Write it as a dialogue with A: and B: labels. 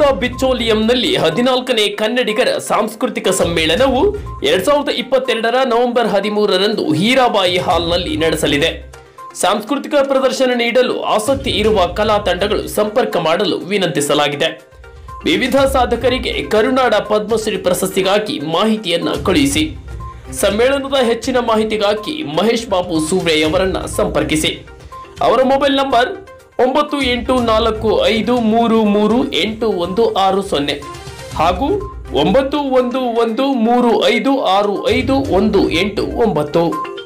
A: ಬಿಚ್ಚೋಲಿಯಂನಲ್ಲಿ ಹದಿನಾಲ್ಕನೇ ಕನ್ನಡಿಗರ ಸಾಂಸ್ಕೃತಿಕ ಸಮ್ಮೇಳನವು ಎರಡ್ ಸಾವಿರದ ಇಪ್ಪತ್ತೆರಡರ ನವೆಂಬರ್ ಹದಿಮೂರರಂದು ಹೀರಾಬಾಯಿ ಹಾಲ್ನಲ್ಲಿ ನಡೆಸಲಿದೆ ಸಾಂಸ್ಕೃತಿಕ ಪ್ರದರ್ಶನ ನೀಡಲು ಆಸಕ್ತಿ ಇರುವ ಕಲಾ ತಂಡಗಳು ಸಂಪರ್ಕ ಮಾಡಲು ವಿನಂತಿಸಲಾಗಿದೆ ವಿವಿಧ ಸಾಧಕರಿಗೆ ಕರುನಾಡ ಪದ್ಮಶ್ರೀ ಪ್ರಶಸ್ತಿಗಾಗಿ ಮಾಹಿತಿಯನ್ನ ಕಳುಹಿಸಿ ಸಮ್ಮೇಳನದ ಹೆಚ್ಚಿನ ಮಾಹಿತಿಗಾಗಿ ಮಹೇಶ್ ಬಾಬು ಸೂರ್ಯಯವರನ್ನ ಸಂಪರ್ಕಿಸಿ ಅವರ ಮೊಬೈಲ್ ನಂಬರ್ ಒಂಬತ್ತು ಎಂಟು ನಾಲ್ಕು ಐದು ಮೂರು ಮೂರು ಎಂಟು ಒಂದು ಆರು ಸೊನ್ನೆ ಹಾಗೂ ಒಂಬತ್ತು ಒಂದು ಒಂದು ಮೂರು ಐದು ಆರು ಐದು ಒಂದು ಎಂಟು ಒಂಬತ್ತು